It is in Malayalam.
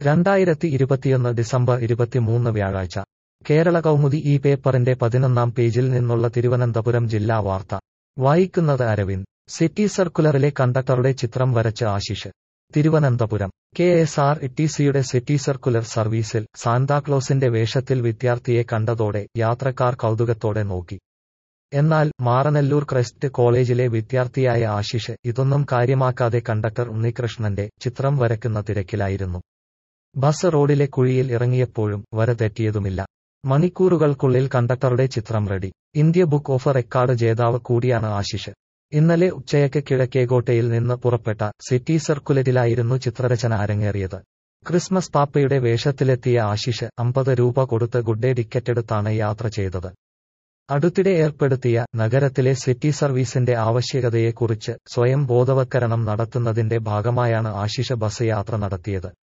രണ്ടായിരത്തി ഇരുപത്തിയൊന്ന് ഡിസംബർ ഇരുപത്തിമൂന്ന് വ്യാഴാഴ്ച കേരള കൗമുദി ഈ പേപ്പറിന്റെ പതിനൊന്നാം പേജിൽ നിന്നുള്ള തിരുവനന്തപുരം ജില്ലാ വാർത്ത വായിക്കുന്നത് അരവിന്ദ് സിറ്റി സർക്കുലറിലെ കണ്ടക്ടറുടെ ചിത്രം വരച്ച് Ashish Thiruvananthapuram K S R T സിയുടെ സിറ്റി സർക്കുലർ സർവീസിൽ സാന്താക്ലോസിന്റെ വേഷത്തിൽ വിദ്യാർത്ഥിയെ കണ്ടതോടെ യാത്രക്കാർ കൗതുകത്തോടെ നോക്കി എന്നാൽ മാറനല്ലൂർ ക്രൈസ്റ്റ് കോളേജിലെ വിദ്യാർത്ഥിയായ ആശിഷ് ഇതൊന്നും കാര്യമാക്കാതെ കണ്ടക്ടർ ഉണ്ണികൃഷ്ണന്റെ ചിത്രം വരയ്ക്കുന്ന തിരക്കിലായിരുന്നു ബസ് റോഡിലെ കുഴിയിൽ ഇറങ്ങിയപ്പോഴും വര തെറ്റിയതുമില്ല മണിക്കൂറുകൾക്കുള്ളിൽ കണ്ടക്ടറുടെ ചിത്രം ready India book of record ജേതാവ് കൂടിയാണ് ആശിഷ് ഇന്നലെ ഉച്ചയ്ക്ക് കിഴക്കേകോട്ടയിൽ നിന്ന് പുറപ്പെട്ട സിറ്റി സർക്കുലറ്റിലായിരുന്നു ചിത്രരചന അരങ്ങേറിയത് ക്രിസ്മസ് പാപ്പയുടെ വേഷത്തിലെത്തിയ ആശിഷ് അമ്പത് രൂപ കൊടുത്ത് ഗുഡ്ഡേ ടിക്കറ്റെടുത്താണ് യാത്ര ചെയ്തത് അടുത്തിടെ ഏർപ്പെടുത്തിയ നഗരത്തിലെ സിറ്റി സർവീസിന്റെ ആവശ്യകതയെക്കുറിച്ച് സ്വയം ബോധവത്കരണം നടത്തുന്നതിന്റെ ഭാഗമായാണ് ആശിഷ ബസ് യാത്ര നടത്തിയത്